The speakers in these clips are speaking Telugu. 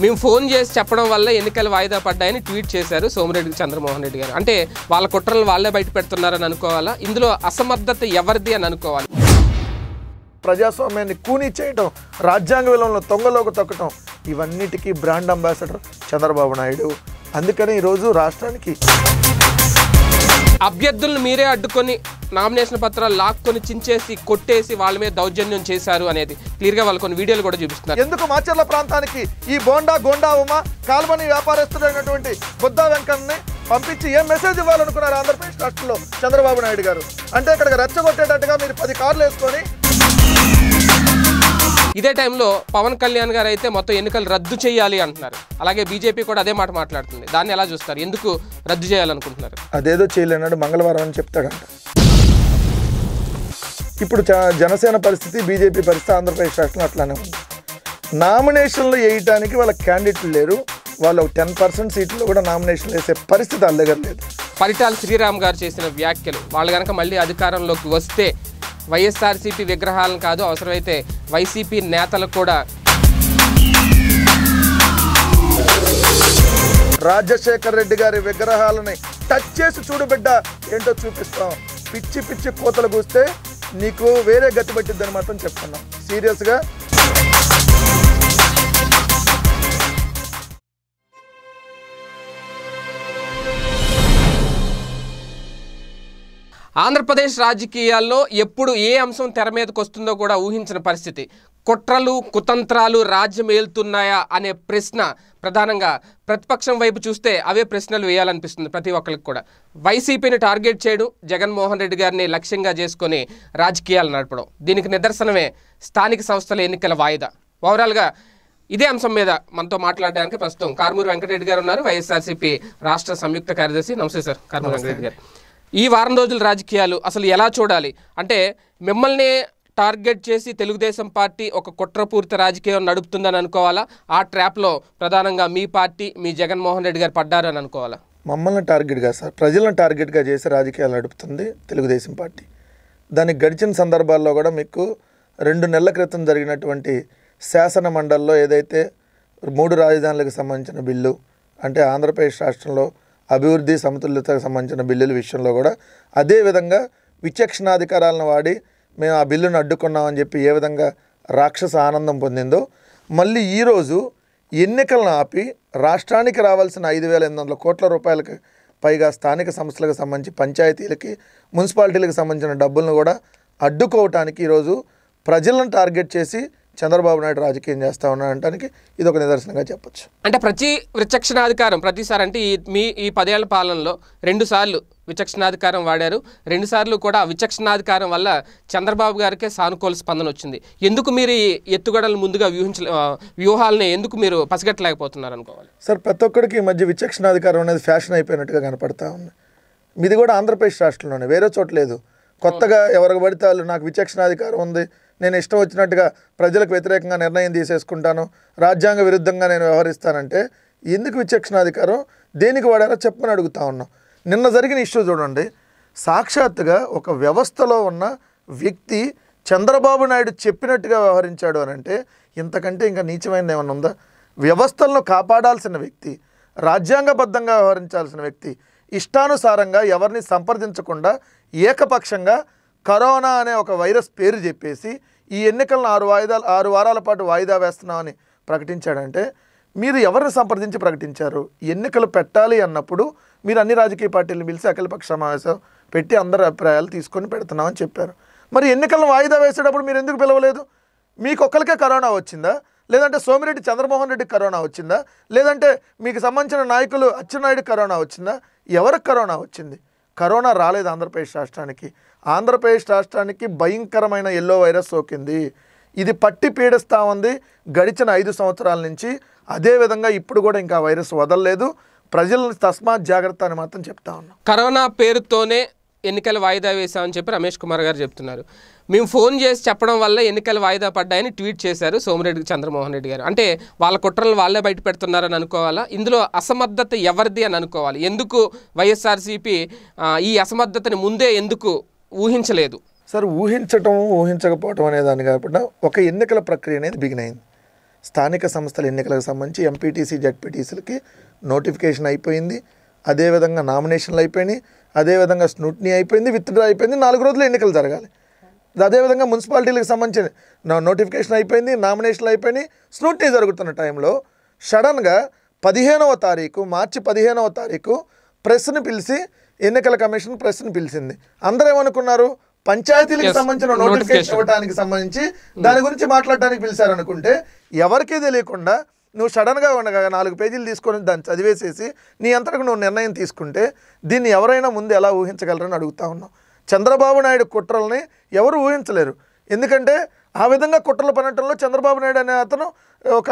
మేము ఫోన్ చేసి చెప్పడం వల్ల ఎన్నికలు వాయిదా పడ్డాయని ట్వీట్ చేశారు సోమిరెడ్డి చంద్రమోహన్ రెడ్డి గారు అంటే వాళ్ళ కుట్రలు వాళ్ళే బయట పెడుతున్నారని అనుకోవాలా ఇందులో అసమర్థత ఎవరిది అని అనుకోవాలి ప్రజాస్వామ్యాన్ని కూనీ చేయటం రాజ్యాంగ విలువలను తొంగలోకి తొక్కటం ఇవన్నిటికీ బ్రాండ్ అంబాసిడర్ చంద్రబాబు నాయుడు అందుకని ఈరోజు రాష్ట్రానికి అభ్యర్థులను మీరే అడ్డుకొని నామినేషన్ పత్రాలు లాక్కొని చించేసి కొట్టేసి వాళ్ళ మీద దౌర్జన్యం చేశారు అనేది క్లియర్గా వాళ్ళు కొన్ని వీడియోలు కూడా చూపిస్తున్నారు ఎందుకు మాచర్ల ప్రాంతానికి ఈ బోండా గోండా ఉమా కాల్వని వ్యాపారస్తుడైనటువంటి బుద్ధా వెంకన్నని పంపించి ఏం మెసేజ్ ఇవ్వాలనుకున్నారు ఆంధ్రప్రదేశ్ రాష్ట్రంలో చంద్రబాబు నాయుడు గారు అంటే ఇక్కడ రెచ్చగొట్టేటట్టుగా మీరు పది కార్లు వేసుకొని ఇదే టైంలో పవన్ కళ్యాణ్ గారు అయితే మొత్తం ఎన్నికలు రద్దు చేయాలి అంటున్నారు అలాగే బీజేపీ కూడా అదే మాట మాట్లాడుతుంది దాన్ని ఎలా చూస్తారు ఎందుకు రద్దు చేయాలనుకుంటున్నారు అదేదో చేయలేనాడు మంగళవారం అని చెప్తాడంట ఇప్పుడు చ- జనసేన పరిస్థితి బీజేపీ పరిస్థితి ఆంధ్రప్రదేశ్ రాష్ట్రంలో అట్లానే ఉంది నామినేషన్లు వేయటానికి వాళ్ళ క్యాండిడేట్లు లేరు వాళ్ళు టెన్ పర్సెంట్ సీట్లు కూడా నామినేషన్లు వేసే పరిస్థితి వాళ్ళ దగ్గర లేదు పరిటాల శ్రీరామ్ గారు చేసిన వ్యాఖ్యలు వాళ్ళు కనుక మళ్ళీ అధికారంలోకి వస్తే వైఎస్ఆర్సీపీ విగ్రహాలను కాదు అవసరమైతే వైసీపీ నేతలు కూడా రాజశేఖర్ రెడ్డి గారి విగ్రహాలని టచ్ చేసి చూడు బిడ్డ ఏంటో చూపిస్తాం పిచ్చి పిచ్చి కోతలు కూస్తే నీకు వేరే గతి పట్టిద్దని మాత్రం చెప్తున్నాం సీరియస్గా ఆంధ్రప్రదేశ్ రాజకీయాల్లో ఎప్పుడు ఏ అంశం తెర మీదకి వస్తుందో కూడా ఊహించిన పరిస్థితి కుట్రలు కుతంత్రాలు రాజ్యం ఏలుతున్నాయా అనే ప్రశ్న ప్రధానంగా ప్రతిపక్షం వైపు చూస్తే అవే ప్రశ్నలు వేయాలనిపిస్తుంది ప్రతి ఒక్కరికి కూడా వైసీపీని టార్గెట్ చేయడం జగన్మోహన్ రెడ్డి గారిని లక్ష్యంగా చేసుకొని రాజకీయాలు నడపడం దీనికి నిదర్శనమే స్థానిక సంస్థల ఎన్నికల వాయిదా ఓవరాల్గా ఇదే అంశం మీద మనతో మాట్లాడడానికి ప్రస్తుతం కార్మూరి వెంకటరెడ్డి గారు ఉన్నారు వైఎస్ఆర్సీపీ రాష్ట్ర సంయుక్త కార్యదర్శి నమస్తే సార్ కార్మూరి వెంకటరెడ్డి గారు ఈ వారం రోజుల రాజకీయాలు అసలు ఎలా చూడాలి అంటే మిమ్మల్ని టార్గెట్ చేసి తెలుగుదేశం పార్టీ ఒక కుట్రపూరిత రాజకీయం నడుపుతుందని అనుకోవాలా ఆ ట్రాప్లో ప్రధానంగా మీ పార్టీ మీ జగన్మోహన్ రెడ్డి గారు పడ్డారు అని అనుకోవాలా మమ్మల్ని టార్గెట్గా సార్ ప్రజలను టార్గెట్గా చేసి రాజకీయాలు నడుపుతుంది తెలుగుదేశం పార్టీ దానికి గడిచిన సందర్భాల్లో కూడా మీకు రెండు నెలల క్రితం జరిగినటువంటి శాసన మండలిలో ఏదైతే మూడు రాజధానులకు సంబంధించిన బిల్లు అంటే ఆంధ్రప్రదేశ్ రాష్ట్రంలో అభివృద్ధి సమతుల్యతకు సంబంధించిన బిల్లుల విషయంలో కూడా అదే విధంగా విచక్షణాధికారాలను వాడి మేము ఆ బిల్లును అడ్డుకున్నామని చెప్పి ఏ విధంగా రాక్షస ఆనందం పొందిందో మళ్ళీ ఈరోజు ఎన్నికలను ఆపి రాష్ట్రానికి రావాల్సిన ఐదు వేల ఎనిమిది వందల కోట్ల రూపాయలకి పైగా స్థానిక సంస్థలకు సంబంధించి పంచాయతీలకి మున్సిపాలిటీలకు సంబంధించిన డబ్బులను కూడా అడ్డుకోవటానికి ఈరోజు ప్రజలను టార్గెట్ చేసి చంద్రబాబు నాయుడు రాజకీయం చేస్తా ఉన్నాడంటానికి ఇది ఒక నిదర్శనంగా చెప్పొచ్చు అంటే ప్రతి విచక్షణాధికారం ప్రతిసారి అంటే ఈ మీ ఈ పదేళ్ల పాలనలో రెండు సార్లు విచక్షణాధికారం వాడారు రెండు సార్లు కూడా ఆ విచక్షణాధికారం వల్ల చంద్రబాబు గారికే సానుకూల స్పందన వచ్చింది ఎందుకు మీరు ఈ ఎత్తుగడలు ముందుగా వ్యూహించ ఆ, వ్యూహాలని ఎందుకు మీరు పసిగట్టలేకపోతున్నారు అనుకోవాలి సార్ ప్రతి ఒక్కడికి ఈ మధ్య విచక్షణాధికారం అనేది ఫ్యాషన్ అయిపోయినట్టుగా కనపడతా ఉంది మీది కూడా ఆంధ్రప్రదేశ్ రాష్ట్రంలోనే వేరే చోట లేదు కొత్తగా ఎవరికి పడితే వాళ్ళు నాకు విచక్షణాధికారం ఉంది నేను ఇష్టం వచ్చినట్టుగా ప్రజలకు వ్యతిరేకంగా నిర్ణయం తీసేసుకుంటాను రాజ్యాంగ విరుద్ధంగా నేను వ్యవహరిస్తానంటే ఎందుకు విచక్షణాధికారం దేనికి వాడారో చెప్పమని అడుగుతా ఉన్నాం నిన్న జరిగిన ఇష్యూ చూడండి సాక్షాత్తుగా ఒక వ్యవస్థలో ఉన్న వ్యక్తి చంద్రబాబు నాయుడు చెప్పినట్టుగా వ్యవహరించాడు అని అంటే ఇంతకంటే ఇంకా నీచమైనది ఏమైనా ఉందా వ్యవస్థలను కాపాడాల్సిన వ్యక్తి రాజ్యాంగబద్ధంగా వ్యవహరించాల్సిన వ్యక్తి ఇష్టానుసారంగా ఎవరిని సంప్రదించకుండా ఏకపక్షంగా కరోనా అనే ఒక వైరస్ పేరు చెప్పేసి ఈ ఎన్నికలను ఆరు వాయిదాలు ఆరు వారాల పాటు వాయిదా వేస్తున్నామని ప్రకటించాడంటే మీరు ఎవరిని సంప్రదించి ప్రకటించారు ఎన్నికలు పెట్టాలి అన్నప్పుడు మీరు అన్ని రాజకీయ పార్టీలను పిలిచి అఖిలపక్ష సమావేశం పెట్టి అందరి అభిప్రాయాలు తీసుకొని పెడుతున్నామని చెప్పారు మరి ఎన్నికలను వాయిదా వేసేటప్పుడు మీరు ఎందుకు పిలవలేదు మీకు ఒక్కరికే కరోనా వచ్చిందా లేదంటే సోమిరెడ్డి చంద్రమోహన్ రెడ్డికి కరోనా వచ్చిందా లేదంటే మీకు సంబంధించిన నాయకులు అచ్చెన్నాయుడికి కరోనా వచ్చిందా ఎవరికి కరోనా వచ్చింది కరోనా రాలేదు ఆంధ్రప్రదేశ్ రాష్ట్రానికి ఆంధ్రప్రదేశ్ రాష్ట్రానికి భయంకరమైన ఎల్లో వైరస్ సోకింది ఇది పట్టి పీడిస్తూ ఉంది గడిచిన ఐదు సంవత్సరాల నుంచి అదేవిధంగా ఇప్పుడు కూడా ఇంకా వైరస్ వదలలేదు ప్రజలను తస్మాత్ జాగ్రత్త అని మాత్రం చెప్తా ఉన్నాం కరోనా పేరుతోనే ఎన్నికలు వాయిదా వేశామని చెప్పి రమేష్ కుమార్ గారు చెప్తున్నారు మేము ఫోన్ చేసి చెప్పడం వల్ల ఎన్నికలు వాయిదా పడ్డాయని ట్వీట్ చేశారు సోమిరెడ్డి చంద్రమోహన్ రెడ్డి గారు అంటే వాళ్ళ కుట్రలు వాళ్ళే బయట పెడుతున్నారని అనుకోవాలా ఇందులో అసమర్థత ఎవరిది అని అనుకోవాలి ఎందుకు వైఎస్ఆర్సీపీ ఆ, ఈ అసమర్థతని ముందే ఎందుకు ఊహించలేదు సార్ ఊహించటం ఊహించకపోవటం అనే దాన్ని కాకుండా ఒక ఎన్నికల ప్రక్రియ అనేది బిగిన్ అయింది స్థానిక సంస్థల ఎన్నికలకు సంబంధించి ఎంపీటీసీ జడ్పీటీసీలకి నోటిఫికేషన్ అయిపోయింది అదేవిధంగా నామినేషన్లు అయిపోయినాయి అదేవిధంగా స్నూట్నీ అయిపోయింది విత్డ్రా అయిపోయింది నాలుగు రోజులు ఎన్నికలు జరగాలి అదేవిధంగా మున్సిపాలిటీలకు సంబంధించిన నా నోటిఫికేషన్ అయిపోయింది నామినేషన్లు అయిపోయినాయి స్నూట్నీ జరుగుతున్న టైంలో సడన్గా పదిహేనవ తారీఖు మార్చి పదిహేనవ తారీఖు ప్రెస్ని పిలిచి ఎన్నికల కమిషన్ ప్రెస్ని పిలిచింది అందరూ ఏమనుకున్నారు పంచాయతీలకు Yes, సంబంధించిన notification. నోటిఫికేషన్ ఇవ్వడానికి సంబంధించి దాని గురించి మాట్లాడడానికి పిలిచారనుకుంటే ఎవరికీ తెలియకుండా నువ్వు సడన్గా ఉండగా నాలుగు పేజీలు తీసుకొని దాన్ని చదివేసేసి నీ అంతటకు నువ్వు నిర్ణయం తీసుకుంటే దీన్ని ఎవరైనా ముందు ఎలా ఊహించగలరని అడుగుతా ఉన్నావు చంద్రబాబు నాయుడు కుట్రల్ని ఎవరు ఊహించలేరు ఎందుకంటే ఆ విధంగా కుట్రలు పనటంలో చంద్రబాబు నాయుడు అనే అతను ఒక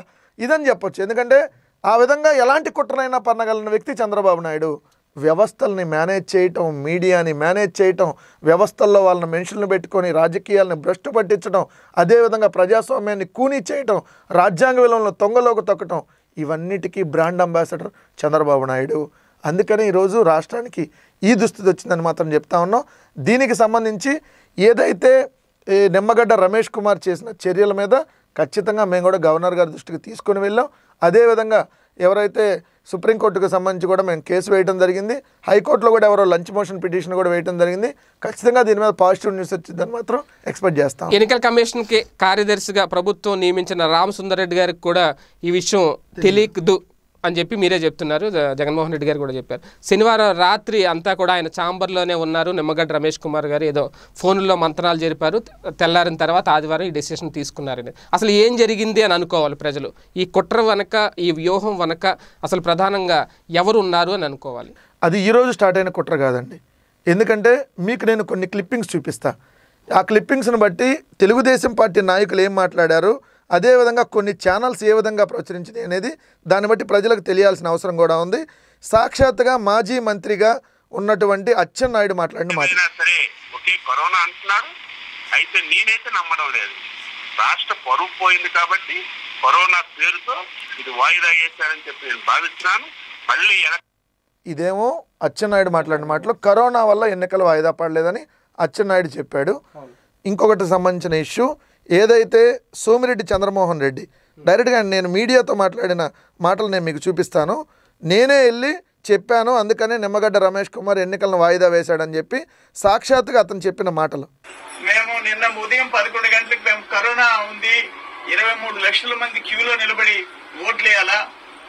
ఇదని చెప్పొచ్చు ఎందుకంటే ఆ విధంగా ఎలాంటి కుట్రనైనా పన్నగలిగిన వ్యక్తి చంద్రబాబు నాయుడు వ్యవస్థల్ని మేనేజ్ చేయటం మీడియాని మేనేజ్ చేయటం వ్యవస్థల్లో వాళ్ళని మనుషులను పెట్టుకొని రాజకీయాలను భ్రష్టు పట్టించడం అదేవిధంగా ప్రజాస్వామ్యాన్ని కూనీ చేయటం రాజ్యాంగ విలువలను తొంగలోకి తొక్కటం ఇవన్నిటికీ బ్రాండ్ అంబాసిడర్ చంద్రబాబు నాయుడు అందుకని ఈరోజు రాష్ట్రానికి ఈ దుస్థితి వచ్చిందని మాత్రం చెప్తా ఉన్నాం దీనికి సంబంధించి ఏదైతే ఈ నిమ్మగడ్డ రమేష్ కుమార్ చేసిన చర్యల మీద ఖచ్చితంగా మేము కూడా గవర్నర్ గారి దృష్టికి తీసుకొని వెళ్ళాం అదేవిధంగా ఎవరైతే సుప్రీంకోర్టుకు సంబంధించి కూడా మేము కేసు వేయడం జరిగింది హైకోర్టులో కూడా ఎవరో లంచ్ మోషన్ పిటిషన్ కూడా వేయడం జరిగింది ఖచ్చితంగా దీని మీద పాజిటివ్ న్యూస్ వచ్చిందని మాత్రం ఎక్స్పెక్ట్ చేస్తాం ఎన్నికల కమిషన్ కి కార్యదర్శిగా ప్రభుత్వం నియమించిన రామసుందర్ రెడ్డి గారికి కూడా ఈ విషయం తెలియదు అని చెప్పి మీరే చెప్తున్నారు జ- జగన్మోహన్ రెడ్డి గారు కూడా చెప్పారు శనివారం రాత్రి అంతా కూడా ఆయన ఛాంబర్లోనే ఉన్నారు నిమ్మగడ్డ రమేష్ కుమార్ గారు ఏదో ఫోన్లో మంత్రాలు జరిపారు తె- తెల్లారిన తర్వాత ఆదివారం ఈ డెసిషన్ తీసుకున్నారని అసలు ఏం జరిగింది అని అనుకోవాలి ప్రజలు ఈ కుట్ర వనక ఈ వ్యూహం వనక అసలు ప్రధానంగా ఎవరు ఉన్నారు అని అనుకోవాలి అది ఈరోజు స్టార్ట్ అయిన కుట్ర కాదండి ఎందుకంటే మీకు నేను కొన్ని క్లిప్పింగ్స్ చూపిస్తా ఆ క్లిప్పింగ్స్ని బట్టి తెలుగుదేశం పార్టీ నాయకులు ఏం మాట్లాడారు అదేవిధంగా కొన్ని ఛానల్స్ ఏ విధంగా ప్రచురించినాయి అనేది దాన్ని బట్టి ప్రజలకు తెలియాల్సిన అవసరం కూడా ఉంది సాక్షాత్తుగా మాజీ మంత్రిగా ఉన్నటువంటి అచ్చెన్నాయుడు మాట్లాడిన మాట అయినా సరే ఒకే కరోనా అంటున్నారు అయితే నేనైతే నమ్మడం లేదు రాష్ట్ర పరువు పోయింది కాబట్టి కరోనా పేరుతో ఇది వాయిదా వేశారని చెప్పి నేను భావిస్తున్నాను మళ్ళీ ఎలక్షన్ ఇదేమో అచ్చెన్నాయుడు మాట్లాడిన మాటలు కరోనా వల్ల ఎన్నికలు వాయిదా పడలేదని అచ్చెన్నాయుడు చెప్పాడు ఇంకొకటి సంబంధించిన ఇష్యూ ఏదైతే సోమిరెడ్డి చంద్రమోహన్ రెడ్డి డైరెక్ట్గా నేను మీడియాతో మాట్లాడిన మాటలు నేను మీకు చూపిస్తాను నేనే వెళ్ళి చెప్పాను అందుకనే నిమ్మగడ్డ రమేష్ కుమార్ ఎన్నికలను వాయిదా వేశాడని చెప్పి సాక్షాత్తుగా అతను చెప్పిన మాటలు మేము నిన్న ఉదయం పదకొండు గంటలకు మేము కరోనా ఉంది ఇరవై మూడు లక్షల మంది క్యూలో నిలబడి ఓట్లు వేయాలా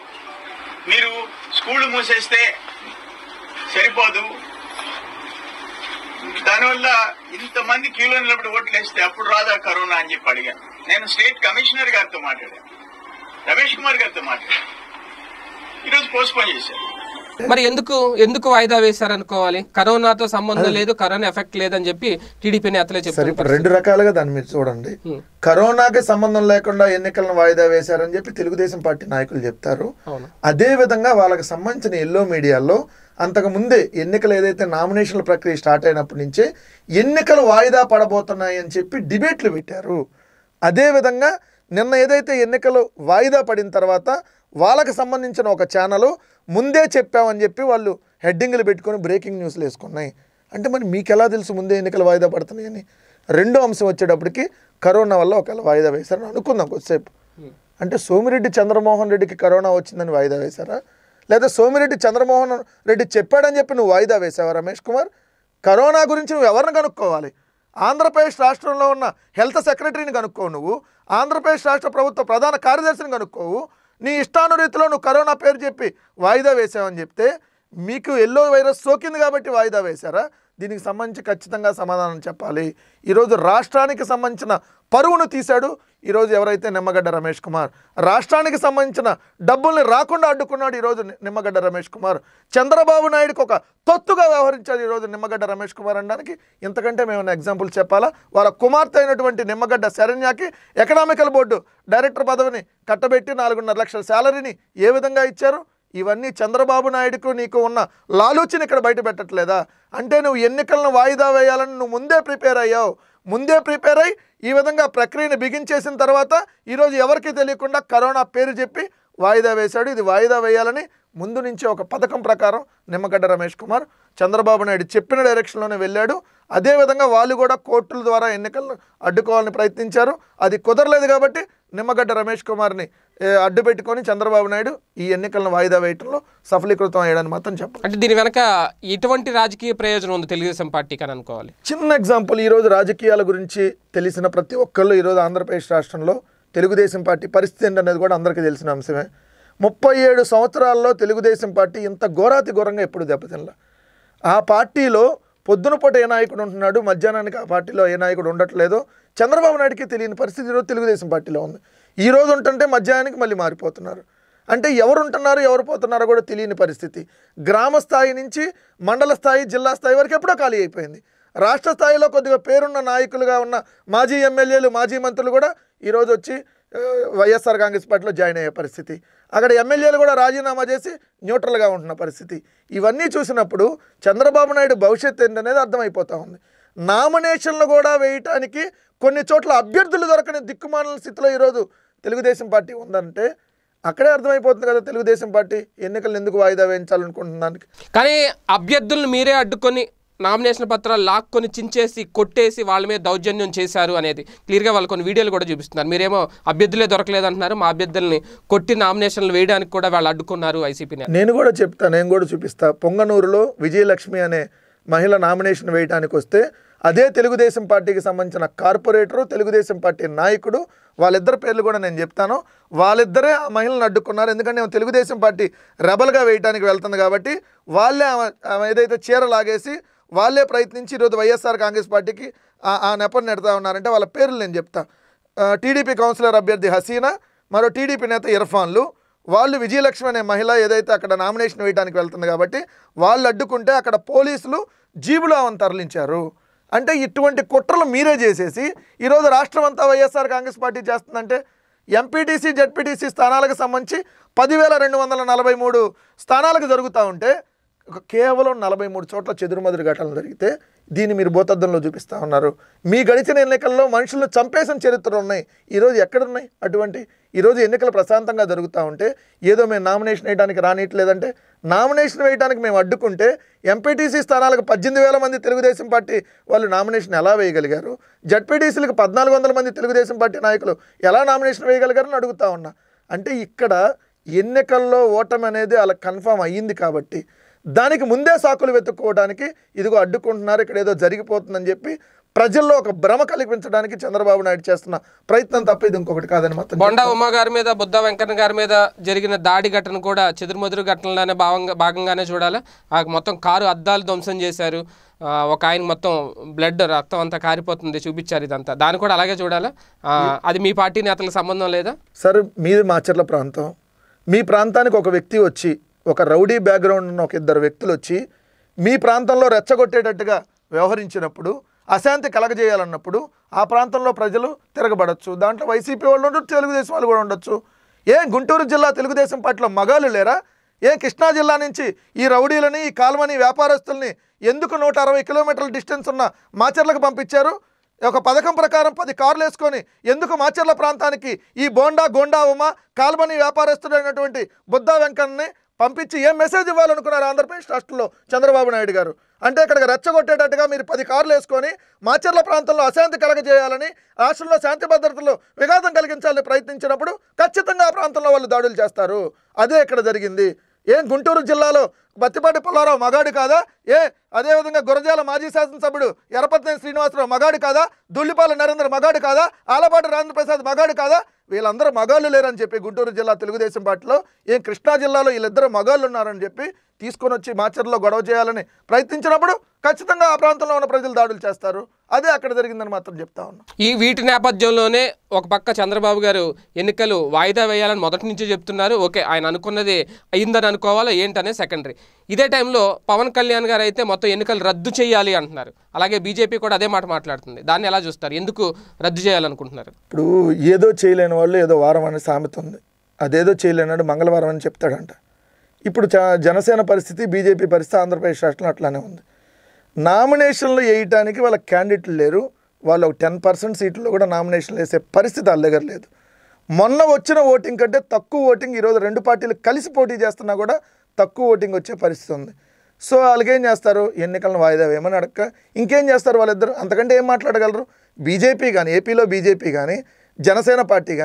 మీరు స్కూల్ మూసేస్తే సరిపోదు దానివల్ల ఇంతమంది క్యూలో నిలబడి ఓట్లు వేస్తే అప్పుడు రాదా కరోనా అని చెప్పి అడిగాను నేను స్టేట్ కమిషనర్ గారితో మాట్లాడాను రమేష్ కుమార్ గారితో మాట్లాడాను ఈరోజు పోస్ట్పోన్ చేశారు మరి ఎందుకు ఎందుకు వాయిదా వేశారనుకోవాలి కరోనాతో సంబంధం లేదు కరోనా ఎఫెక్ట్ లేదని చెప్పి టీడీపీ నేతలే సరే చెప్తారు ఇప్పుడు రెండు రకాలుగా దాన్ని మీరు చూడండి కరోనాకి సంబంధం లేకుండా ఎన్నికలను వాయిదా వేశారని చెప్పి తెలుగుదేశం పార్టీ నాయకులు చెప్తారు అవును అదే విధంగా వాళ్ళకి సంబంధించిన ఎల్లో మీడియాలో అంతకు ముందే ఎన్నికలు ఏదైతే నామినేషన్ల ప్రక్రియ స్టార్ట్ అయినప్పటి నుంచే ఎన్నికలు వాయిదా పడబోతున్నాయి అని చెప్పి డిబేట్లు పెట్టారు అదే విధంగా నిన్న ఏదైతే ఎన్నికలు వాయిదా పడిన తర్వాత వాళ్ళకి సంబంధించిన ఒక ఛానల్ ముందే చెప్పామని చెప్పి వాళ్ళు హెడ్డింగ్లు పెట్టుకొని బ్రేకింగ్ న్యూస్లు వేసుకున్నాయి అంటే మరి మీకు ఎలా తెలుసు ముందే ఎన్నికలు వాయిదా పడుతున్నాయని రెండో అంశం వచ్చేటప్పటికి కరోనా వల్ల ఒకవేళ వాయిదా వేశారని అనుకుందాం కొద్దిసేపు అంటే సోమిరెడ్డి చంద్రమోహన్ రెడ్డికి కరోనా వచ్చిందని వాయిదా వేశారా లేదా సోమిరెడ్డి చంద్రమోహన్ రెడ్డి చెప్పాడని చెప్పి నువ్వు వాయిదా వేసావా రమేష్ కుమార్ కరోనా గురించి నువ్వు ఎవరిని కనుక్కోవాలి ఆంధ్రప్రదేశ్ రాష్ట్రంలో ఉన్న హెల్త్ సెక్రటరీని కనుక్కోవు నువ్వు ఆంధ్రప్రదేశ్ రాష్ట్ర ప్రభుత్వ ప్రధాన కార్యదర్శిని కనుక్కోవు నీ ఇష్టానురీతిలో నువ్వు కరోనా పేరు చెప్పి వాయిదా వేసావని చెప్తే మీకు ఎల్లో వైరస్ సోకింది కాబట్టి వాయిదా వేశారా దీనికి సంబంధించి ఖచ్చితంగా సమాధానం చెప్పాలి ఈరోజు రాష్ట్రానికి సంబంధించిన పరువును తీశాడు ఈరోజు ఎవరైతే నిమ్మగడ్డ రమేష్ కుమార్ రాష్ట్రానికి సంబంధించిన డబ్బుల్ని రాకుండా అడ్డుకున్నాడు ఈరోజు ని- నిమ్మగడ్డ రమేష్ కుమార్ చంద్రబాబు నాయుడుకి ఒక తొత్తుగా వ్యవహరించాడు ఈరోజు నిమ్మగడ్డ రమేష్ కుమార్ అనడానికి ఇంతకంటే మేము ఎగ్జాంపుల్ చెప్పాలా వాళ్ళ కుమార్తె అయినటువంటి నిమ్మగడ్డ శరణ్యకి ఎకనామికల్ బోర్డు డైరెక్టర్ పదవిని కట్టబెట్టి నాలుగున్నర లక్షల శాలరీని ఏ విధంగా ఇచ్చారు ఇవన్నీ చంద్రబాబు నాయుడుకు నీకు ఉన్న లాలూచిని ఇక్కడ బయట పెట్టట్లేదా అంటే నువ్వు ఎన్నికలను వాయిదా వేయాలని నువ్వు ముందే ప్రిపేర్ అయ్యావు ముందే ప్రిపేర్ అయ్యి ఈ విధంగా ప్రక్రియను బిగించేసిన తర్వాత ఈరోజు ఎవరికీ తెలియకుండా కరోనా పేరు చెప్పి వాయిదా వేశాడు ఇది వాయిదా వేయాలని ముందు నుంచి ఒక పథకం ప్రకారం నిమ్మగడ్డ రమేష్ కుమార్ చంద్రబాబు నాయుడు చెప్పిన డైరెక్షన్లోనే వెళ్ళాడు అదేవిధంగా వాళ్ళు కూడా కోర్టుల ద్వారా ఎన్నికలను అడ్డుకోవాలని ప్రయత్నించారు అది కుదరలేదు కాబట్టి నిమ్మగడ్డ రమేష్ కుమార్ని ఏ, అడ్డు పెట్టుకొని చంద్రబాబు నాయుడు ఈ ఎన్నికలను వాయిదా వేయటంలో సఫలీకృతం అయ్యాడని మాత్రం చెప్పాలి అంటే దీని వెనక ఎటువంటి రాజకీయ ప్రయోజనం ఉంది తెలుగుదేశం పార్టీకి అని అనుకోవాలి చిన్న ఎగ్జాంపుల్ ఈరోజు రాజకీయాల గురించి తెలిసిన ప్రతి ఒక్కళ్ళు ఈరోజు ఆంధ్రప్రదేశ్ రాష్ట్రంలో తెలుగుదేశం పార్టీ పరిస్థితి ఏంటనేది కూడా అందరికీ తెలిసిన అంశమే ముప్పై ఏడు సంవత్సరాల్లో తెలుగుదేశం పార్టీ ఇంత ఘోరాతి ఘోరంగా ఎప్పుడు దెబ్బతినలా ఆ పార్టీలో పొద్దున పూట ఏ నాయకుడు ఉంటున్నాడు మధ్యాహ్నానికి ఆ పార్టీలో ఏ నాయకుడు ఉండట్లేదో చంద్రబాబు నాయుడుకి తెలియని పరిస్థితి ఈరోజు తెలుగుదేశం పార్టీలో ఉంది ఈ రోజు ఉంటుంటే మధ్యాహ్నానికి మళ్ళీ మారిపోతున్నారు అంటే ఎవరు ఉంటున్నారు ఎవరు పోతున్నారో కూడా తెలియని పరిస్థితి గ్రామ స్థాయి నుంచి మండల స్థాయి జిల్లా స్థాయి వరకు ఎప్పుడో ఖాళీ అయిపోయింది రాష్ట్ర స్థాయిలో కొద్దిగా పేరున్న నాయకులుగా ఉన్న మాజీ ఎమ్మెల్యేలు మాజీ మంత్రులు కూడా ఈరోజు వచ్చి ఆ, వైఎస్ఆర్ కాంగ్రెస్ పార్టీలో జాయిన్ అయ్యే పరిస్థితి అక్కడ ఎమ్మెల్యేలు కూడా రాజీనామా చేసి న్యూట్రల్గా ఉంటున్న పరిస్థితి ఇవన్నీ చూసినప్పుడు చంద్రబాబు నాయుడు భవిష్యత్తు ఏంటనేది అర్థమైపోతా ఉంది నామినేషన్లు కూడా వేయటానికి కొన్ని చోట్ల అభ్యర్థులు దొరకని దిక్కుమాలిన స్థితిలో ఈరోజు తెలుగుదేశం పార్టీ ఉందంటే అక్కడే అర్థమైపోతుంది కదా తెలుగుదేశం పార్టీ ఎన్నికలు ఎందుకు వాయిదా వేయించాలనుకుంటున్నానికి కానీ అభ్యర్థులను మీరే అడ్డుకొని నామినేషన్ పత్రాలు లాక్కొని చించేసి కొట్టేసి వాళ్ళ మీద దౌర్జన్యం చేశారు అనేది క్లియర్గా వాళ్ళు కొన్ని వీడియోలు కూడా చూపిస్తున్నారు మీరేమో అభ్యర్థులే దొరకలేదు అంటున్నారు మా అభ్యర్థుల్ని కొట్టి నామినేషన్లు వేయడానికి కూడా వాళ్ళు అడ్డుకున్నారు వైసీపీని నేను కూడా చెప్తా నేను కూడా చూపిస్తా పొంగనూరులో విజయలక్ష్మి అనే మహిళ నామినేషన్ వేయడానికి వస్తే అదే తెలుగుదేశం పార్టీకి సంబంధించిన కార్పొరేటరు తెలుగుదేశం పార్టీ నాయకుడు వాళ్ళిద్దరి పేర్లు కూడా నేను చెప్తాను వాళ్ళిద్దరే ఆ మహిళను అడ్డుకున్నారు ఎందుకంటే ఆమె తెలుగుదేశం పార్టీ రెబల్గా వేయడానికి వెళ్తుంది కాబట్టి వాళ్ళే ఆమె ఆమె ఏదైతే చీర లాగేసి వాళ్ళే ప్రయత్నించి ఈరోజు వైఎస్ఆర్ కాంగ్రెస్ పార్టీకి ఆ- ఆ నెపను నెడతా ఉన్నారంటే వాళ్ళ పేర్లు నేను చెప్తా ఆ, టీడీపీ కౌన్సిలర్ అభ్యర్థి హసీనా మరో టీడీపీ నేత ఇర్ఫాన్లు వాళ్ళు విజయలక్ష్మి అనే మహిళ ఏదైతే అక్కడ నామినేషన్ వేయడానికి వెళ్తుంది కాబట్టి వాళ్ళు అడ్డుకుంటే అక్కడ పోలీసులు జీబులో ఆమెను తరలించారు అంటే ఇటువంటి కుట్రలు మీరే చేసేసి ఈరోజు రాష్ట్రం అంతా వైఎస్ఆర్ కాంగ్రెస్ పార్టీ చేస్తుందంటే ఎంపీటీసీ జడ్పీటీసీ స్థానాలకు సంబంధించి పదివేల రెండు వందల నలభై మూడు స్థానాలకు జరుగుతూ ఉంటే ఒక కేవలం నలభై మూడు చోట్ల చెదురుమదురు ఘటనలు జరిగితే దీన్ని మీరు భూతద్దంలో చూపిస్తూ ఉన్నారు మీ గడిచిన ఎన్నికల్లో మనుషులను చంపేసిన చరిత్రలు ఉన్నాయి ఈరోజు ఎక్కడున్నాయి అటువంటి ఈరోజు ఎన్నికలు ప్రశాంతంగా జరుగుతూ ఉంటే ఏదో మేము నామినేషన్ వేయడానికి రానియట్లేదంటే నామినేషన్ వేయడానికి మేము అడ్డుకుంటే ఎంపీటీసీ స్థానాలకు పద్దెనిమిది వేల మంది తెలుగుదేశం పార్టీ వాళ్ళు నామినేషన్ ఎలా వేయగలిగారు జడ్పీటీసీలకు పద్నాలుగు వందల మంది తెలుగుదేశం పార్టీ నాయకులు ఎలా నామినేషన్ వేయగలిగారని అడుగుతా ఉన్నా అంటే ఇక్కడ ఎన్నికల్లో ఓటమి అనేది అలా కన్ఫామ్ అయ్యింది కాబట్టి దానికి ముందే సాకులు వెతుక్కోవడానికి ఇదిగో అడ్డుకుంటున్నారు ఇక్కడ ఏదో జరిగిపోతుందని చెప్పి ప్రజల్లో ఒక భ్రమ కల్పించడానికి చంద్రబాబు నాయుడు చేస్తున్న ప్రయత్నం తప్ప ఇది ఇంకొకటి కాదని మాత్రం బొండా ఉమ్మ గారి మీద బుద్ధ వెంకన్న గారి మీద జరిగిన దాడి ఘటన కూడా చెదురుమదురు ఘటనలోనే భాగంగా భాగంగానే చూడాలి ఆ మొత్తం కారు అద్దాలు ధ్వంసం చేశారు ఆ, ఒక ఆయన మొత్తం బ్లడ్ రక్తం అంతా కారిపోతుంది చూపించారు ఇదంతా దాన్ని కూడా అలాగే చూడాలా ఆ, అది మీ పార్టీ నేతలకు సంబంధం లేదా సార్ మీది మాచర్ల ప్రాంతం మీ ప్రాంతానికి ఒక వ్యక్తి వచ్చి ఒక రౌడీ బ్యాక్గ్రౌండ్ ఉన్న ఒక ఇద్దరు వ్యక్తులు వచ్చి మీ ప్రాంతంలో రెచ్చగొట్టేటట్టుగా వ్యవహరించినప్పుడు అశాంతి కలగజేయాలన్నప్పుడు ఆ ప్రాంతంలో ప్రజలు తిరగబడచ్చు దాంట్లో వైసీపీ వాళ్ళు ఉండొచ్చు తెలుగుదేశం వాళ్ళు కూడా ఉండొచ్చు ఏ గుంటూరు జిల్లా తెలుగుదేశం పార్టీలో మగాళ్ళు లేరా ఏ కృష్ణా జిల్లా నుంచి ఈ రౌడీలని ఈ కాల్మని వ్యాపారస్తుల్ని ఎందుకు నూట అరవై కిలోమీటర్ల డిస్టెన్స్ ఉన్న మాచర్లకు పంపించారు ఒక పథకం ప్రకారం పది కార్లు వేసుకొని ఎందుకు మాచర్ల ప్రాంతానికి ఈ బోండా గోండా ఉమ కాల్మని వ్యాపారస్తుడైనటువంటి బుద్ధా వెంకన్నని పంపించి ఏం మెసేజ్ ఇవ్వాలనుకున్నారు ఆంధ్రప్రదేశ్ రాష్ట్రంలో చంద్రబాబు నాయుడు గారు అంటే ఇక్కడికి రెచ్చగొట్టేటట్టుగా మీరు పది కార్లు వేసుకొని మాచర్ల ప్రాంతంలో అశాంతి కలగజేయాలని రాష్ట్రంలో శాంతి భద్రతలో విఘాతం కలిగించాలని ప్రయత్నించినప్పుడు ఖచ్చితంగా ఆ ప్రాంతంలో వాళ్ళు దాడులు చేస్తారు అదే ఇక్కడ జరిగింది ఏం గుంటూరు జిల్లాలో బత్తిపాటి పుల్లారావు మగాడు కాదా ఏ అదేవిధంగా గురజాల మాజీ శాసనసభ్యుడు ఎరపతినేని శ్రీనివాసరావు మగాడు కాదా దుల్లిపాల నరేంద్ర మగాడు కాదా ఆలపాటి రాజేంద్ర ప్రసాద్ మగాడు కాదా వీళ్ళందరూ మగాళ్ళు లేరని చెప్పి గుంటూరు జిల్లా తెలుగుదేశం పార్టీలో ఏం కృష్ణా జిల్లాలో వీళ్ళిద్దరు మగాళ్ళు ఉన్నారని చెప్పి తీసుకొని వచ్చి మాచర్లో గొడవ చేయాలని ప్రయత్నించినప్పుడు ఖచ్చితంగా ఆ ప్రాంతంలో ఉన్న ప్రజలు దాడులు చేస్తారు అదే అక్కడ జరిగిందని మాత్రం చెప్తా ఉన్నా ఈ వీటి నేపథ్యంలోనే ఒక పక్క చంద్రబాబు గారు ఎన్నికలు వాయిదా వేయాలని మొదటి నుంచి చెప్తున్నారు ఓకే ఆయన అనుకున్నది అయిందని అనుకోవాలా ఏంటనే సెకండరీ ఇదే టైంలో పవన్ కళ్యాణ్ గారు అయితే మొత్తం ఎన్నికలు రద్దు చేయాలి అంటున్నారు అలాగే బీజేపీ కూడా అదే మాట మాట్లాడుతుంది దాన్ని ఎలా చూస్తారు ఎందుకు రద్దు చేయాలనుకుంటున్నారు ఇప్పుడు ఏదో చేయలేని వాళ్ళు ఏదో వారం అనే సామెత ఉంది అదేదో చేయలేనాడు మంగళవారం అని చెప్తాడంట ఇప్పుడు చ- జనసేన పరిస్థితి బీజేపీ పరిస్థితి ఆంధ్రప్రదేశ్ రాష్ట్రంలో అట్లానే ఉంది నామినేషన్లు వేయటానికి వాళ్ళ క్యాండిడేట్లు లేరు వాళ్ళు ఒక టెన్ పర్సెంట్ సీట్లలో కూడా నామినేషన్లు వేసే పరిస్థితి వాళ్ళ దగ్గర లేదు మొన్న వచ్చిన ఓటింగ్ కంటే తక్కువ ఓటింగ్ ఈరోజు రెండు పార్టీలు కలిసి పోటీ చేస్తున్నా కూడా తక్కువ ఓటింగ్ వచ్చే పరిస్థితి ఉంది సో వాళ్ళకేం చేస్తారు ఎన్నికలను వాయిదా వేయమని అడక్క ఇంకేం చేస్తారు వాళ్ళిద్దరు అంతకంటే ఏం మాట్లాడగలరు బీజేపీ కానీ ఏపీలో బీజేపీ కానీ జనసేన పార్టీ కానీ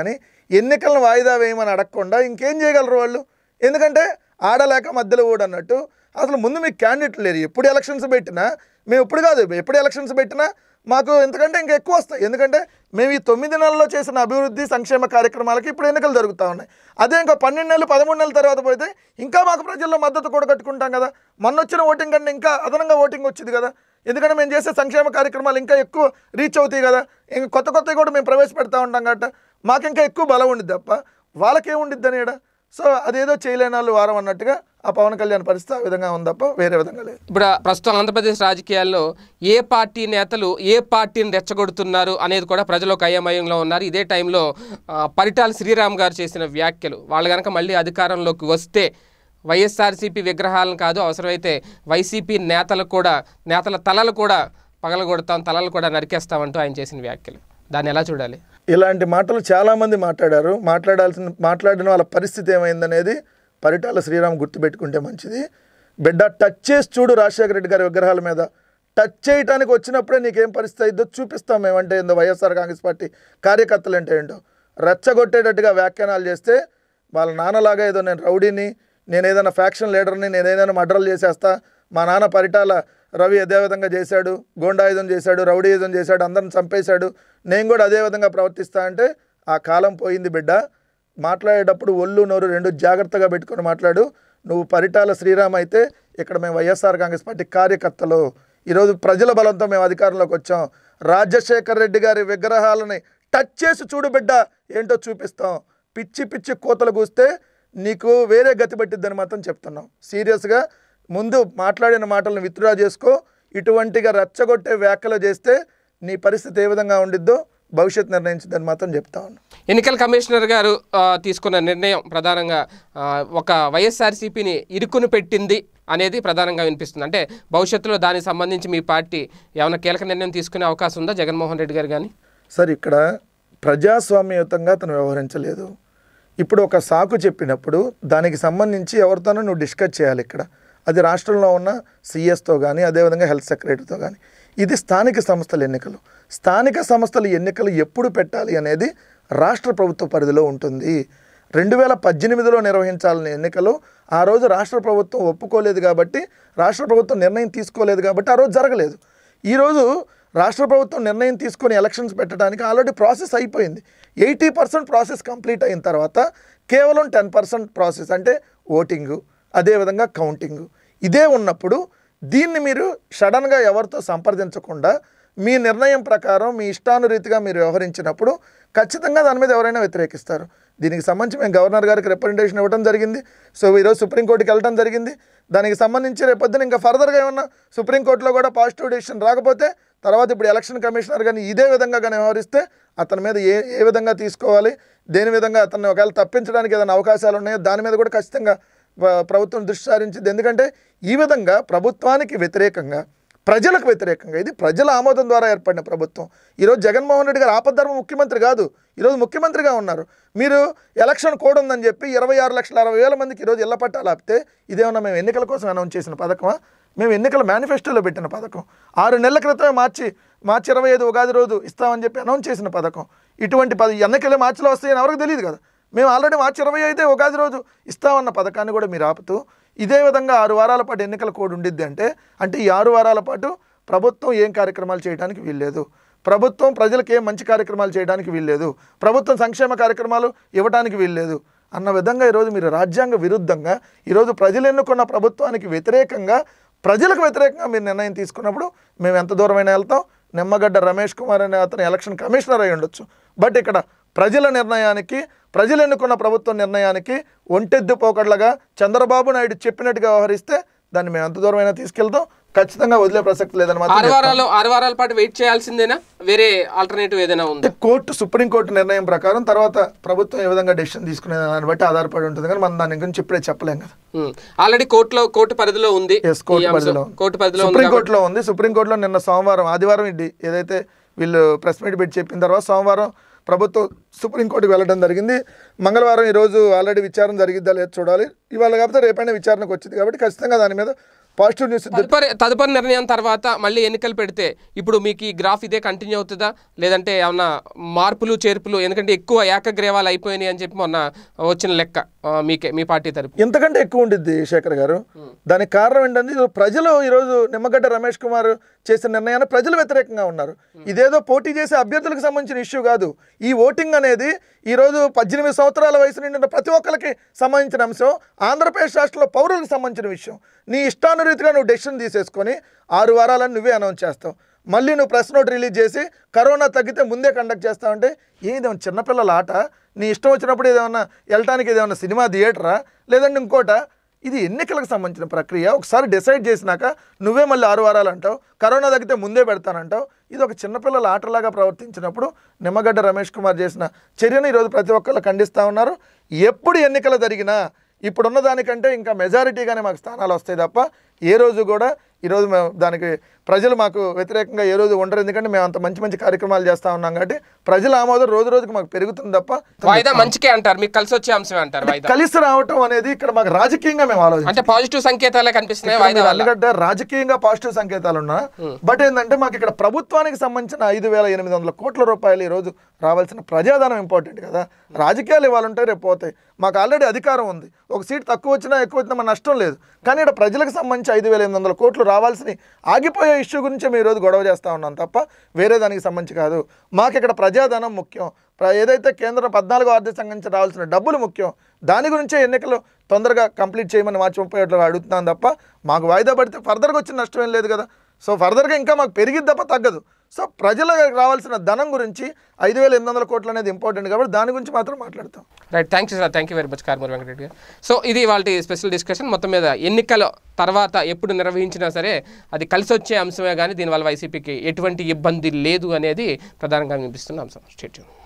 ఎన్నికలను వాయిదా వేయమని అడగకుండా ఇంకేం చేయగలరు వాళ్ళు ఎందుకంటే ఆడలేక మధ్యలో ఓడు అన్నట్టు అసలు ముందు మీకు క్యాండిడేట్లు లేరు ఎప్పుడు ఎలక్షన్స్ పెట్టినా మేము ఎప్పుడు కాదు ఎప్పుడు ఎలక్షన్స్ పెట్టినా మాకు ఎందుకంటే ఇంకా ఎక్కువ వస్తాయి ఎందుకంటే మేము ఈ తొమ్మిది నెలల్లో చేసిన అభివృద్ధి సంక్షేమ కార్యక్రమాలకి ఇప్పుడు ఎన్నికలు జరుగుతూ ఉన్నాయి అదే ఇంకా పన్నెండు నెలలు పదమూడు నెలల తర్వాత పోతే ఇంకా మాకు ప్రజల్లో మద్దతు కూడా కట్టుకుంటాం కదా మొన్న వచ్చిన ఓటింగ్ కంటే ఇంకా అదనంగా ఓటింగ్ వచ్చింది కదా ఎందుకంటే మేము చేసే సంక్షేమ కార్యక్రమాలు ఇంకా ఎక్కువ రీచ్ అవుతాయి కదా ఇంకా కొత్త కొత్తవి కూడా మేము ప్రవేశపెడతా ఉంటాం కాబట్టి మాకు ఇంకా ఎక్కువ బలం ఉండిద్ది తప్ప వాళ్ళకేముండిద్ది అని ఈడ సో అదేదో చేయలేని వాళ్ళు వారం అన్నట్టుగా ఆ పవన్ కళ్యాణ్ పరిస్థితి ఆ విధంగా ఉంది తప్ప వేరే విధంగా లేదు ఇప్పుడు ప్రస్తుతం ఆంధ్రప్రదేశ్ రాజకీయాల్లో ఏ పార్టీ నేతలు ఏ పార్టీని రెచ్చగొడుతున్నారు అనేది కూడా ప్రజలు ఒక అయోమయంలో ఉన్నారు ఇదే టైంలో ఆ, పరిటాల శ్రీరామ్ గారు చేసిన వ్యాఖ్యలు వాళ్ళు కనుక మళ్ళీ అధికారంలోకి వస్తే వైఎస్ఆర్సీపీ విగ్రహాలను కాదు అవసరమైతే వైసీపీ నేతలు కూడా నేతల తలలు కూడా పగలగొడతాం తలలు కూడా నరికేస్తామంటూ ఆయన చేసిన వ్యాఖ్యలు దాన్ని ఎలా చూడాలి ఇలాంటి మాటలు చాలామంది మాట్లాడారు మాట్లాడాల్సిన మాట్లాడిన వాళ్ళ పరిస్థితి ఏమైందనేది పరిటాల శ్రీరామ్ గుర్తుపెట్టుకుంటే మంచిది బిడ్డ టచ్ చేసి చూడు రాజశేఖర రెడ్డి గారి విగ్రహాల మీద టచ్ చేయటానికి వచ్చినప్పుడే నీకేం పరిస్థితి అయిందో చూపిస్తాం మేమంటే ఏందో వైఎస్ఆర్ కాంగ్రెస్ పార్టీ కార్యకర్తలు అంటే ఏంటో రెచ్చగొట్టేటట్టుగా వ్యాఖ్యానాలు చేస్తే వాళ్ళ నాన్నలాగా ఏదో నేను రౌడీని నేను ఏదైనా ఫ్యాక్షన్ లీడర్ని నేను ఏదైనా మర్డర్లు చేసేస్తా మా నాన్న పరిటాల రవి అదే విధంగా చేశాడు గోండాయుధం చేశాడు రౌడీయుధం చేశాడు అందరిని చంపేశాడు నేను కూడా అదే విధంగా ప్రవర్తిస్తా అంటే ఆ కాలం పోయింది బిడ్డ మాట్లాడేటప్పుడు ఒళ్ళు నోరు రెండు జాగ్రత్తగా పెట్టుకొని మాట్లాడు నువ్వు పరిటాల శ్రీరామ్ అయితే ఇక్కడ మేము వైఎస్ఆర్ కాంగ్రెస్ పార్టీ కార్యకర్తలు ఈరోజు ప్రజల బలంతో మేము అధికారంలోకి వచ్చాం రాజశేఖర్ రెడ్డి గారి విగ్రహాలని టచ్ చేసి చూడు బిడ్డ ఏంటో చూపిస్తాం పిచ్చి పిచ్చి కోతలు కూస్తే నీకు వేరే గతి పట్టిద్దని మాత్రం చెప్తున్నాం సీరియస్గా ముందు మాట్లాడిన మాటలను విత్డ్రా చేసుకో ఇటువంటిగా రెచ్చగొట్టే వ్యాఖ్యలు చేస్తే నీ పరిస్థితి ఏ విధంగా ఉండిద్దో భవిష్యత్ నిర్ణయించిద్దని మాత్రం చెప్తా ఉన్నాం ఎన్నికల కమిషనర్ గారు ఆ, తీసుకున్న నిర్ణయం ప్రధానంగా ఆ, ఒక వైఎస్ఆర్సీపీని ఇరుకుని పెట్టింది అనేది ప్రధానంగా వినిపిస్తుంది అంటే భవిష్యత్తులో దానికి సంబంధించి మీ పార్టీ ఏమైనా కీలక నిర్ణయం తీసుకునే అవకాశం ఉందా జగన్మోహన్ రెడ్డి గారు కానీ సార్ ఇక్కడ ప్రజాస్వామ్యయుతంగా అతను వ్యవహరించలేదు ఇప్పుడు ఒక సాకు చెప్పినప్పుడు దానికి సంబంధించి ఎవరితోనో నువ్వు డిస్కస్ చేయాలి ఇక్కడ అది రాష్ట్రంలో ఉన్న సిఎస్తో కానీ అదేవిధంగా హెల్త్ సెక్రటరీతో కానీ ఇది స్థానిక సంస్థల ఎన్నికలు స్థానిక సంస్థల ఎన్నికలు ఎప్పుడు పెట్టాలి అనేది రాష్ట్ర ప్రభుత్వ పరిధిలో ఉంటుంది రెండు వేల పద్దెనిమిదిలో నిర్వహించాలని ఎన్నికలు ఆ రోజు రాష్ట్ర ప్రభుత్వం ఒప్పుకోలేదు కాబట్టి రాష్ట్ర ప్రభుత్వం నిర్ణయం తీసుకోలేదు కాబట్టి ఆ రోజు జరగలేదు ఈరోజు రాష్ట్ర ప్రభుత్వం నిర్ణయం తీసుకొని ఎలక్షన్స్ పెట్టడానికి ఆల్రెడీ ప్రాసెస్ అయిపోయింది ఎయిటీ పర్సెంట్ ప్రాసెస్ కంప్లీట్ అయిన తర్వాత కేవలం టెన్ పర్సెంట్ ప్రాసెస్ అంటే ఓటింగు అదేవిధంగా కౌంటింగు ఇదే ఉన్నప్పుడు దీన్ని మీరు సడన్గా ఎవరితో సంప్రదించకుండా మీ నిర్ణయం ప్రకారం మీ ఇష్టానురీతిగా మీరు వ్యవహరించినప్పుడు ఖచ్చితంగా దాని మీద ఎవరైనా వ్యతిరేకిస్తారు దీనికి సంబంధించి మేము గవర్నర్ గారికి రిప్రజెంటేషన్ ఇవ్వడం జరిగింది సో ఈరోజు సుప్రీంకోర్టుకి వెళ్ళడం జరిగింది దానికి సంబంధించి రేపొద్దున ఇంకా ఫర్దర్గా ఏమన్నా సుప్రీంకోర్టులో కూడా పాజిటివ్ డెసిషన్ రాకపోతే తర్వాత ఇప్పుడు ఎలక్షన్ కమిషనర్ కానీ ఇదే విధంగా కానీ వ్యవహరిస్తే అతని మీద ఏ ఏ విధంగా తీసుకోవాలి దేని విధంగా అతన్ని ఒకవేళ తప్పించడానికి ఏదైనా అవకాశాలు ఉన్నాయో దాని మీద కూడా ఖచ్చితంగా ప్ర- ప్రభుత్వం దృష్టి సారించింది ఎందుకంటే ఈ విధంగా ప్రభుత్వానికి వ్యతిరేకంగా ప్రజలకు వ్యతిరేకంగా ఇది ప్రజల ఆమోదం ద్వారా ఏర్పడిన ప్రభుత్వం ఈరోజు జగన్మోహన్ రెడ్డి గారు ఆపద్ధర్మ ముఖ్యమంత్రి కాదు ఈరోజు ముఖ్యమంత్రిగా ఉన్నారు మీరు ఎలక్షన్ కోడ్ ఉందని చెప్పి ఇరవై ఆరు లక్షల అరవై వేల మందికి ఈరోజు ఇళ్ల పట్టాలు ఆపితే ఇదేమన్నా మేము ఎన్నికల కోసం అనౌన్స్ చేసిన పథకమా మేము ఎన్నికల మేనిఫెస్టోలో పెట్టిన పథకం ఆరు నెలల క్రితమే మార్చి మార్చి ఇరవై ఐదు ఉగాది రోజు ఇస్తామని చెప్పి అనౌన్స్ చేసిన పథకం ఇటువంటి పది ఎన్నికలే మార్చిలో వస్తాయని ఎవరికి తెలియదు కదా మేము ఆల్రెడీ మార్చి ఇరవై అయితే ఉగాది రోజు ఇస్తామన్న పథకాన్ని కూడా మీరు ఆపుతూ ఇదే విధంగా ఆరు వారాల పాటు ఎన్నికల కోడ్ ఉండిద్ది అంటే అంటే ఈ ఆరు వారాల పాటు ప్రభుత్వం ఏం కార్యక్రమాలు చేయడానికి వీల్లేదు ప్రభుత్వం ప్రజలకు ఏం మంచి కార్యక్రమాలు చేయడానికి వీల్లేదు ప్రభుత్వం సంక్షేమ కార్యక్రమాలు ఇవ్వడానికి వీల్లేదు అన్న విధంగా ఈరోజు మీరు రాజ్యాంగ విరుద్ధంగా ఈరోజు ప్రజలు ఎన్నుకున్న ప్రభుత్వానికి వ్యతిరేకంగా ప్రజలకు వ్యతిరేకంగా మీరు నిర్ణయం తీసుకున్నప్పుడు మేము ఎంత దూరమైనా వెళ్తాం నిమ్మగడ్డ రమేష్ కుమార్ అనే అతను ఎలక్షన్ కమిషనర్ అయి ఉండొచ్చు బట్ ఇక్కడ ప్రజల నిర్ణయానికి ప్రజలు ఎన్నుకున్న ప్రభుత్వం నిర్ణయానికి ఒంటెద్దు పోకడ్లగా చంద్రబాబు నాయుడు చెప్పినట్టుగా వ్యవహరిస్తే దాన్ని మేము ఎంత దూరమైనా తీసుకెళ్తాం ఖచ్చితంగా వదిలే ప్రసక్తి లేదని మాత్రం ఆరు చెప్తాం. వారాలు ఆరు వారాల పాటు వెయిట్ చేయాల్సిందేనా వేరే ఆల్టర్నేటివ్ ఏదైనా ఉందా అంటే కోర్టు సుప్రీంకోర్టు నిర్ణయం ప్రకారం తర్వాత ప్రభుత్వం ఏ విధంగా డెసిషన్ తీసుకునే దాన్ని బట్టి ఆధారపడి ఉంటుంది కానీ మనం దాని గురించి ఇప్పుడే చెప్పలేం కదా ఆల్రెడీ కోర్టులో కోర్టు పరిధిలో ఉంది ఎస్ కోర్టు ఈ అంశం. పరిధిలో కోర్టు పరిధిలో ఉంది సుప్రీంకోర్టులో ఉంది సుప్రీంకోర్టులో నిన్న సోమవారం ఆదివారం ఇది ఏదైతే వీళ్ళు ప్రెస్ మీట్ పెట్టి చెప్పిన తర్వాత సోమవారం ప్రభుత్వం సుప్రీంకోర్టుకు వెళ్ళడం జరిగింది మంగళవారం ఈరోజు ఆల్రెడీ విచారణ జరిగిద్దా లేదు చూడాలి ఇవాళ కాకపోతే రేపైనా విచారణకు వచ్చింది కాబట్టి ఖచ్చితంగా దాని మీద పాజిటివ్ న్యూస్ తదుపరి తదుపరి నిర్ణయం తర్వాత మళ్ళీ ఎన్నికలు పెడితే ఇప్పుడు మీకు ఈ గ్రాఫ్ ఇదే కంటిన్యూ అవుతుందా లేదంటే ఏమన్నా మార్పులు చేర్పులు ఎందుకంటే ఎక్కువ ఏకగ్రీవాలు అయిపోయినాయి అని చెప్పి మొన్న వచ్చిన లెక్క ఆ, మీకే మీ పార్టీ తరపు ఇంతకంటే ఎక్కువ ఉండిద్ది శేఖర్ గారు దానికి కారణం ఏంటంటే ఇది ప్రజలు ఈరోజు నిమ్మగడ్డ రమేష్ కుమార్ చేసిన నిర్ణయాన్ని ప్రజలు వ్యతిరేకంగా ఉన్నారు ఇదేదో పోటీ చేసే అభ్యర్థులకు సంబంధించిన ఇష్యూ కాదు ఈ ఓటింగ్ అనేది ఈరోజు పద్దెనిమిది సంవత్సరాల వయసు నిండిన ప్రతి ఒక్కరికి సంబంధించిన అంశం ఆంధ్రప్రదేశ్ రాష్ట్రంలో పౌరులకు సంబంధించిన విషయం నీ ఇష్టానురీతిగా నువ్వు డెసిషన్ తీసేసుకొని ఆరు వారాలని నువ్వే అనౌన్స్ చేస్తావు మళ్ళీ నువ్వు ప్రెస్ నోట్ రిలీజ్ చేసి కరోనా తగ్గితే ముందే కండక్ట్ చేస్తావంటే ఏదేమో చిన్నపిల్లల ఆట నీ ఇష్టం వచ్చినప్పుడు ఏదేమన్నా వెళ్ళటానికి ఏదేమన్నా సినిమా థియేటరా లేదంటే ఇంకోట ఇది ఎన్నికలకు సంబంధించిన ప్రక్రియ ఒకసారి డిసైడ్ చేసినాక నువ్వే మళ్ళీ ఆరు వారాలు అంటావు కరోనా తగ్గితే ముందే పెడతానంటావు ఇది ఒక చిన్నపిల్లల ఆటలాగా ప్రవర్తించినప్పుడు నిమ్మగడ్డ రమేష్ కుమార్ చేసిన చర్యను ఈరోజు ప్రతి ఒక్కళ్ళు ఖండిస్తూ ఉన్నారు ఎప్పుడు ఎన్నికలు జరిగినా ఇప్పుడున్న దానికంటే ఇంకా మెజారిటీగానే మాకు స్థానాలు వస్తాయి తప్ప ఏ రోజు కూడా ఈరోజు మేము దానికి ప్రజలు మాకు వ్యతిరేకంగా ఏ రోజు ఉండరు ఎందుకంటే మేము అంత మంచి మంచి కార్యక్రమాలు చేస్తూ ఉన్నాం కాబట్టి ప్రజల ఆమోదం రోజు రోజుకి మాకు పెరుగుతుంది తప్ప వాయిదా మంచికే అంటారు మీకు కలిసి వచ్చే అంశమే అంటారు వాయిదా కలిసి రావటం అనేది ఇక్కడ మాకు రాజకీయంగా మేము ఆలోచించాం అంటే పాజిటివ్ సంకేతాలే కనిపిస్తున్నాయి ఇక్కడ వాయిదా మీరు వల్ల అన్నగడ్డ రాజకీయంగా పాజిటివ్ సంకేతాలు ఉన్నా బట్ ఏంటంటే మాకు ఇక్కడ ప్రభుత్వానికి సంబంధించిన ఐదు వేల ఎనిమిది వందల కోట్ల రూపాయలు ఈ రోజు రావాల్సిన ప్రజాధనం ఇంపార్టెంట్ కదా రాజకీయాలు ఇవ్వాలంటే రేపు పోతాయి మాకు ఆల్రెడీ అధికారం ఉంది ఒక సీట్ తక్కువ వచ్చినా ఎక్కువ వచ్చినా మన నష్టం లేదు కానీ ఇక్కడ ప్రజలకు సంబంధించి ఐదు వేల ఎనిమిది వందల కోట్లు రావాల్సిన ఆగిపోయే ఇష్యూ గురించి మేము ఈరోజు గొడవ చేస్తా ఉన్నాం తప్ప వేరే దానికి సంబంధించి కాదు మాకు ఇక్కడ ప్రజాధనం ముఖ్యం ప్ర- ఏదైతే కేంద్ర పద్నాలుగో ఆర్థిక సంఘం నుంచి రావాల్సిన డబ్బులు ముఖ్యం దాని గురించే ఎన్నికలు తొందరగా కంప్లీట్ చేయమని మార్చి ముప్పై ఒకటిలో అడుగుతున్నాం తప్ప మాకు వాయిదా పడితే ఫర్దర్గా వచ్చిన నష్టం ఏం లేదు కదా సో ఫర్దర్గా ఇంకా మాకు పెరిగిద్ది తప్ప తగ్గదు సో ప్రజలకు రావాల్సిన ధనం గురించి ఐదు వేల ఎనిమిది వందల కోట్లు అనేది ఇంపార్టెంట్ కాబట్టి దాని గురించి మాత్రం మాట్లాడతాం right thank you sir thank you very much కార్మూర్ వెంకటరెడ్డి గారు సో ఇది వాళ్ళ స్పెషల్ డిస్కషన్ మొత్తం మీద ఎన్నికల తర్వాత ఎప్పుడు నిర్వహించినా సరే అది కలిసి వచ్చే అంశమే కానీ దీనివల్ల వైసీపీకి ఎటువంటి ఇబ్బంది లేదు అనేది ప్రధానంగా వినిపిస్తున్న అంశం స్టేట్యూన్